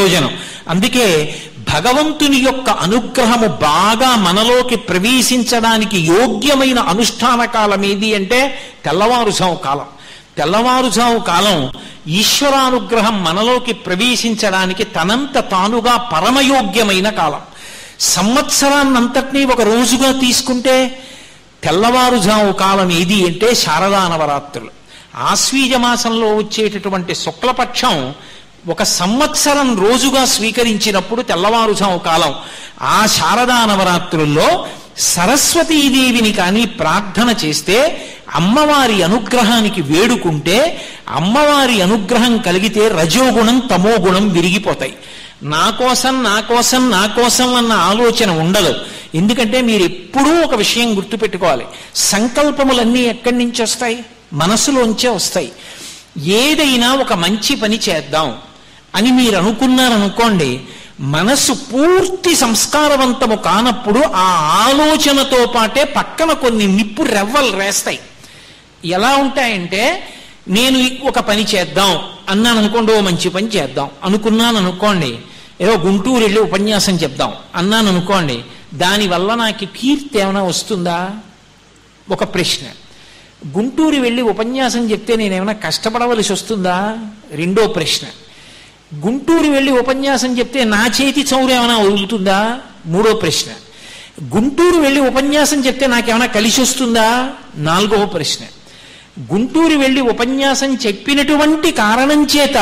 ప్రయోజనం అందుకే భగవంతుని యొక్క అనుగ్రహము బాగా మనలోకి ప్రవేశించడానికి యోగ్యమైన అనుష్ఠాన కాలం ఏది అంటే తెల్లవారుజాము కాలం తెల్లవారుజాము కాలం ఈశ్వరానుగ్రహం మనలోకి ప్రవేశించడానికి తనంత తానుగా పరమయోగ్యమైన కాలం సంవత్సరాన్నంతటినీ ఒక రోజుగా తీసుకుంటే తెల్లవారుజాము కాలం ఏది అంటే శారదా నవరాత్రులు ఆశ్వీజ మాసంలో వచ్చేటటువంటి శుక్లపక్షం ఒక సంవత్సరం రోజుగా స్వీకరించినప్పుడు తెల్లవారుజాము కాలం ఆ శారదా నవరాత్రుల్లో సరస్వతీదేవిని కానీ ప్రార్థన చేస్తే అమ్మవారి అనుగ్రహానికి వేడుకుంటే అమ్మవారి అనుగ్రహం కలిగితే రజోగుణం తమోగుణం విరిగిపోతాయి నా కోసం నా కోసం నా కోసం అన్న ఆలోచన ఉండదు ఎందుకంటే మీరు ఎప్పుడూ ఒక విషయం గుర్తుపెట్టుకోవాలి సంకల్పములన్నీ ఎక్కడి నుంచి వస్తాయి మనసులోంచే వస్తాయి ఏదైనా ఒక మంచి పని చేద్దాం అని మీరు అనుకున్నారనుకోండి మనసు పూర్తి సంస్కారవంతము కానప్పుడు ఆ ఆలోచనతో పాటే పక్కన కొన్ని నిప్పు రెవ్వలు రేస్తాయి ఎలా ఉంటాయంటే నేను ఒక పని చేద్దాం అన్నాను అనుకోండి ఓ మంచి పని చేద్దాం అనుకున్నాను అనుకోండి ఏదో గుంటూరు వెళ్ళి ఉపన్యాసం చెప్దాం అన్నాను అనుకోండి దానివల్ల నాకు కీర్తి ఏమైనా వస్తుందా ఒక ప్రశ్న గుంటూరు వెళ్ళి ఉపన్యాసం చెప్తే నేనేమైనా కష్టపడవలసి వస్తుందా రెండో ప్రశ్న గుంటూరు వెళ్ళి ఉపన్యాసం చెప్తే నా చేతి చౌరు ఏమైనా వదులుతుందా మూడో ప్రశ్న గుంటూరు వెళ్ళి ఉపన్యాసం చెప్తే నాకేమైనా కలిసి వస్తుందా నాలుగవ ప్రశ్న గుంటూరు వెళ్ళి ఉపన్యాసం చెప్పినటువంటి కారణం చేత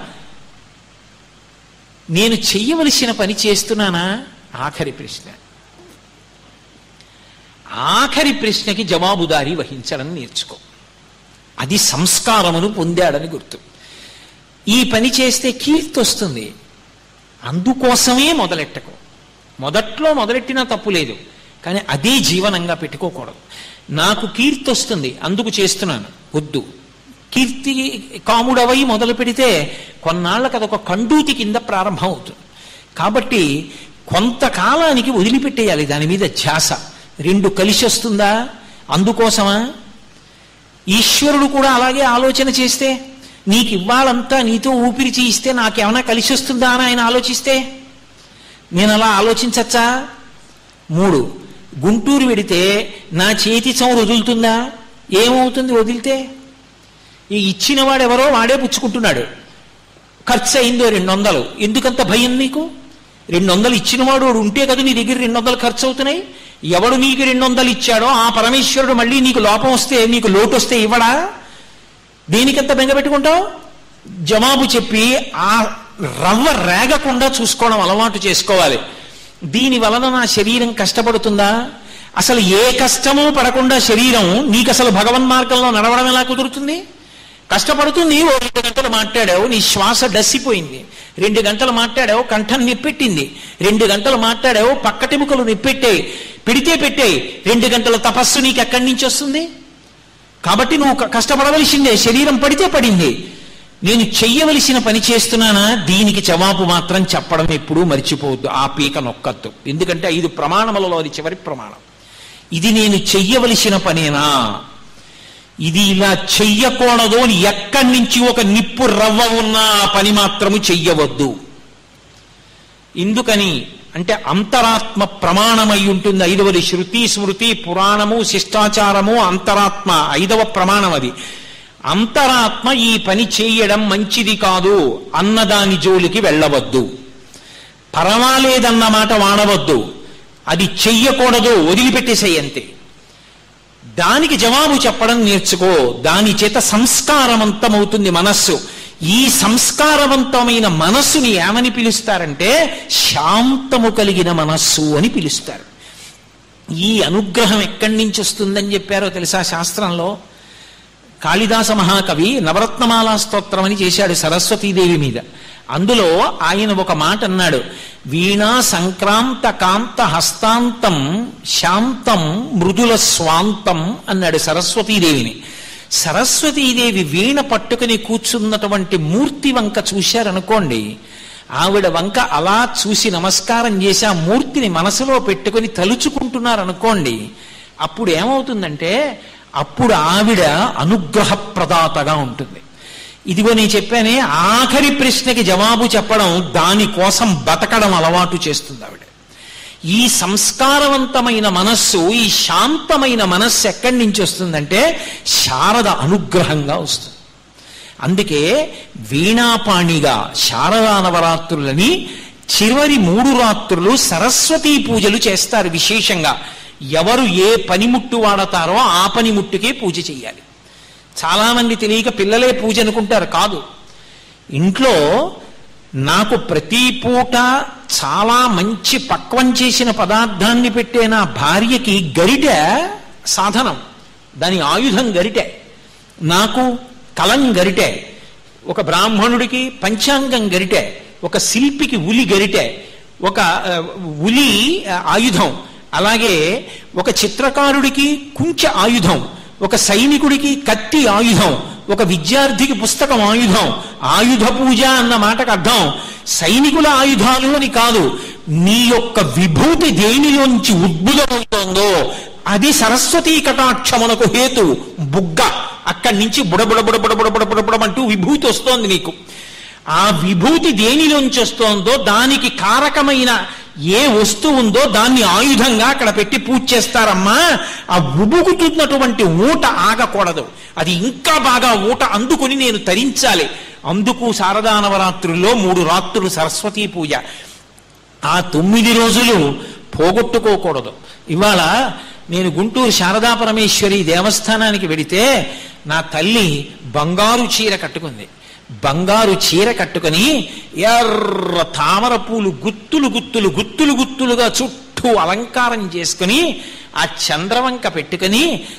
నేను చెయ్యవలసిన పని చేస్తున్నానా ఆఖరి ప్రశ్న ఆఖరి ప్రశ్నకి జవాబుదారీ వహించడం నేర్చుకో అది సంస్కారమును పొందాడని గుర్తు ఈ పని చేస్తే కీర్తి వస్తుంది అందుకోసమే మొదలెట్టకు మొదట్లో మొదలెట్టినా తప్పు లేదు కానీ అదే జీవనంగా పెట్టుకోకూడదు నాకు కీర్తి వస్తుంది అందుకు చేస్తున్నాను వద్దు కీర్తి కాముడవై మొదలు పెడితే కొన్నాళ్ళకి అదొక కండూతి కింద ప్రారంభం అవుతుంది కాబట్టి కొంతకాలానికి వదిలిపెట్టేయాలి దాని మీద ధ్యాస రెండు కలిసి వస్తుందా అందుకోసమా ఈశ్వరుడు కూడా అలాగే ఆలోచన చేస్తే నీకు ఇవ్వాలంతా నీతో ఊపిరి చేయిస్తే నాకేమైనా కలిసి వస్తుందా అని ఆయన ఆలోచిస్తే నేను అలా ఆలోచించచ్చా మూడు గుంటూరు వెడితే నా చేతి చౌరు వదులుతుందా ఏమవుతుంది వదిలితే ఈ ఇచ్చిన వాడెవరో వాడే పుచ్చుకుంటున్నాడు ఖర్చు అయిందో రెండు వందలు ఎందుకంత భయం నీకు రెండు వందలు ఇచ్చినవాడు వాడు ఉంటే కదా నీ దగ్గర రెండు వందలు ఖర్చు అవుతున్నాయి ఎవడు నీకు రెండు వందలు ఇచ్చాడో ఆ పరమేశ్వరుడు మళ్ళీ నీకు లోపం వస్తే నీకు లోటు వస్తే ఇవ్వడా దేనికంత బెంగపెట్టుకుంటావు జవాబు చెప్పి ఆ రవ్వ రేగకుండా చూసుకోవడం అలవాటు చేసుకోవాలి దీని వలన నా శరీరం కష్టపడుతుందా అసలు ఏ కష్టము పడకుండా శరీరం నీకు అసలు భగవన్ మార్గంలో నడవడం ఎలా కుదురుతుంది కష్టపడుతుంది ఓ రెండు గంటలు మాట్లాడావు నీ శ్వాస డస్సిపోయింది రెండు గంటలు మాట్లాడావు కంఠం నిప్పెట్టింది రెండు గంటలు మాట్లాడావు పక్కటిముకలు నిప్పెట్టాయి పెడితే పెట్టాయి రెండు గంటల తపస్సు నీకు ఎక్కడి నుంచి వస్తుంది కాబట్టి నువ్వు క- కష్టపడవలసిందే శరీరం పడితే పడింది నేను చెయ్యవలసిన పని చేస్తున్నానా దీనికి జవాబు మాత్రం చెప్పడం ఎప్పుడూ మర్చిపోవద్దు ఆ పీక నొక్కద్దు ఎందుకంటే ఐదు ప్రమాణములలో అది చివరి ప్రమాణం ఇది నేను చెయ్యవలసిన పనేనా ఇది ఇలా చెయ్యకూడదు అని ఎక్కడి నుంచి ఒక నిప్పు రవ్వ ఉన్నా ఆ పని మాత్రము చెయ్యవద్దు ఎందుకని అంటే అంతరాత్మ ప్రమాణమై ఉంటుంది ఐదవది శృతి స్మృతి పురాణము శిష్టాచారము అంతరాత్మ ఐదవ ప్రమాణం అది అంతరాత్మ ఈ పని చేయడం మంచిది కాదు అన్నదాని జోలికి వెళ్ళవద్దు పర్వాలేదన్న మాట వాడవద్దు అది చెయ్యకూడదు వదిలిపెట్టేసేయి అంతే దానికి జవాబు చెప్పడం నేర్చుకో దాని చేత సంస్కారవంతమవుతుంది మనస్సు ఈ సంస్కారవంతమైన మనస్సుని ఏమని పిలుస్తారంటే శాంతము కలిగిన మనస్సు అని పిలుస్తారు ఈ అనుగ్రహం ఎక్కడి నుంచి వస్తుందని చెప్పారో తెలుసా శాస్త్రంలో కాళిదాస మహాకవి నవరత్నమాలా స్తోత్రం అని చేశాడు సరస్వతీదేవి మీద అందులో ఆయన ఒక మాట అన్నాడు వీణా సంక్రాంత కాంత హస్తాంతం శాంతం మృదుల స్వాంతం అన్నాడు సరస్వతీదేవిని సరస్వతీదేవి వీణ పట్టుకుని కూర్చున్నటువంటి మూర్తి వంక చూశారనుకోండి ఆవిడ వంక అలా చూసి నమస్కారం చేసి ఆ మూర్తిని మనసులో పెట్టుకుని తలుచుకుంటున్నారనుకోండి అప్పుడు ఏమవుతుందంటే అప్పుడు ఆవిడ అనుగ్రహ ప్రదాతగా ఉంటుంది ఇదిగో నేను చెప్పానే ఆఖరి ప్రశ్నకి జవాబు చెప్పడం దానికోసం బతకడం అలవాటు చేస్తుంది ఆవిడ ఈ సంస్కారవంతమైన మనస్సు ఈ శాంతమైన మనస్సు ఎక్కడి నుంచి వస్తుందంటే శారద అనుగ్రహంగా వస్తుంది అందుకే వీణాపాణిగా శారదా నవరాత్రులని చివరి మూడు రాత్రులు సరస్వతీ పూజలు చేస్తారు విశేషంగా ఎవరు ఏ పనిముట్టు వాడతారో ఆ పనిముట్టుకే పూజ చేయాలి చాలామంది తెలియక పిల్లలే పూజ అనుకుంటారు కాదు ఇంట్లో నాకు ప్రతి పూట చాలా మంచి పక్వం చేసిన పదార్థాన్ని పెట్టే నా భార్యకి గరిటె సాధనం దాని ఆయుధం గరిటె నాకు కలం గరిటె ఒక బ్రాహ్మణుడికి పంచాంగం గరిటె ఒక శిల్పికి ఉలి గరిటె ఒక ఆ, ఉలి ఆ, ఆయుధం అలాగే ఒక చిత్రకారుడికి కుంచ ఆయుధం ఒక సైనికుడికి కత్తి ఆయుధం ఒక విద్యార్థికి పుస్తకం ఆయుధం ఆయుధ పూజ అన్న మాటకు అర్థం సైనికుల ఆయుధాలు అని కాదు నీ యొక్క విభూతి దేనిలోంచి ఉద్భుతమవుతోందో అది సరస్వతీ కటాక్షమునకు హేతు బుగ్గ అక్కడి నుంచి బుడబుడ బుడబుడ బుడబుడ బుడబుడమంటూ విభూతి వస్తోంది నీకు ఆ విభూతి దేనిలోంచి వస్తోందో దానికి కారకమైన ఏ వస్తువు ఉందో దాన్ని ఆయుధంగా అక్కడ పెట్టి పూజ చేస్తారమ్మా ఆ ఉబుకుతున్నటువంటి ఊట ఆగకూడదు అది ఇంకా బాగా ఊట అందుకుని నేను తరించాలి అందుకు శారదా నవరాత్రుల్లో మూడు రాత్రులు సరస్వతీ పూజ ఆ తొమ్మిది రోజులు పోగొట్టుకోకూడదు ఇవాళ నేను గుంటూరు శారదా పరమేశ్వరి దేవస్థానానికి వెడితే నా తల్లి బంగారు చీర కట్టుకుంది బంగారు చీర కట్టుకొని ఎర్ర తామర పూలు గుత్తులు గుత్తులు గుత్తులు గుత్తులుగా చుట్టూ అలంకారం చేసుకుని ఆ చంద్రవంక పెట్టుకుని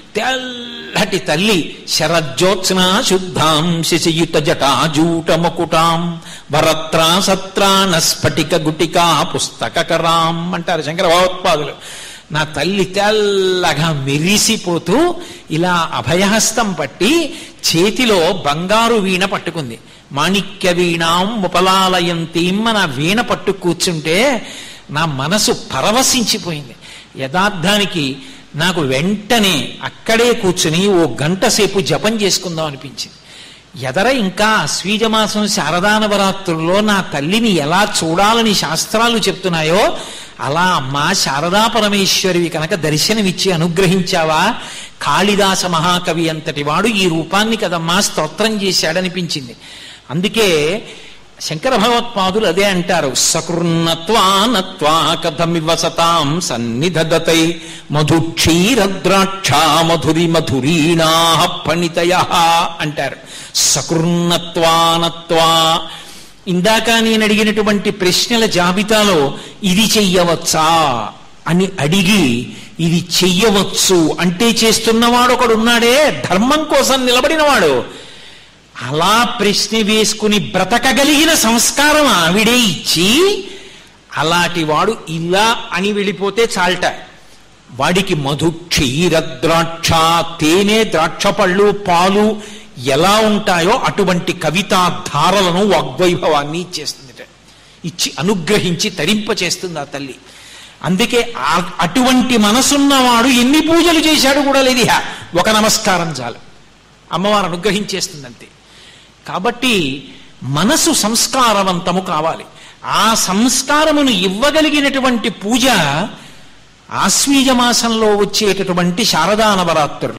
తెల్లటి తల్లి శరజ్యోత్స్న శుద్ధాం శశియుత జటాజూట ముకుటాం వరత్రా సత్రాణ స్ఫటిక గుటికా పుస్తకరాం అంటారు శంకర భగవత్పాదులు నా తల్లి తెల్లగా మెరిసిపోతూ ఇలా అభయహస్తం పట్టి చేతిలో బంగారు వీణ పట్టుకుంది మాణిక్య వీణాం ఉపలాలయంతీం నా వీణ పట్టు కూర్చుంటే నా మనసు పరవశించిపోయింది యథార్థానికి నాకు వెంటనే అక్కడే కూర్చుని ఓ గంట సేపు జపం చేసుకుందాం అనిపించింది ఎదర ఇంకా అశ్వీజమాసం శారదా నవరాత్రుల్లో నా తల్లిని ఎలా చూడాలని శాస్త్రాలు చెప్తున్నాయో అలా అమ్మా శారదా పరమేశ్వరివి కనుక దర్శనమిచ్చి అనుగ్రహించావా కాళిదాస మహాకవి అంతటి వాడు ఈ రూపాన్ని కదమ్మా స్తోత్రం చేశాడనిపించింది అందుకే శంకర భగవత్పాదులు అదే అంటారు సకృన్నత్వానత్వా కథమివ సతాం సన్నిధదతై మధుక్షీరద్రాక్ష మధురి మధురీణా పణితయ అంటారు సకృన్నత్వానత్వా ఇందాక నేను అడిగినటువంటి ప్రశ్నల జాబితాలో ఇది చెయ్యవచ్చా అని అడిగి ఇది చెయ్యవచ్చు అంటే చేస్తున్నవాడు ఒకడున్నాడే ధర్మం కోసం నిలబడినవాడు అలా ప్రశ్న వేసుకుని బ్రతకగలిగిన సంస్కారం ఆవిడే ఇచ్చి అలాంటి వాడు ఇలా అని వెళ్ళిపోతే చాలట వాడికి మధు క్షీర ద్రాక్ష తేనె ద్రాక్ష పళ్ళు పాలు ఎలా ఉంటాయో అటువంటి కవితా ధారలను వాగ్వైభవాన్ని ఇచ్చేస్తుందిట ఇచ్చి అనుగ్రహించి తరింపచేస్తుంది ఆ తల్లి అందుకే ఆ- అటువంటి మనసున్నవాడు ఎన్ని పూజలు చేశాడు కూడా లేదు ఇహ. ఒక నమస్కారం చాలు అమ్మవారు అనుగ్రహించేస్తుంది అంతే కాబట్టి మనసు సంస్కారవంతము కావాలి ఆ సంస్కారమును ఇవ్వగలిగినటువంటి పూజ ఆశ్వీజ మాసంలో వచ్చేటటువంటి శారదా నవరాత్రులు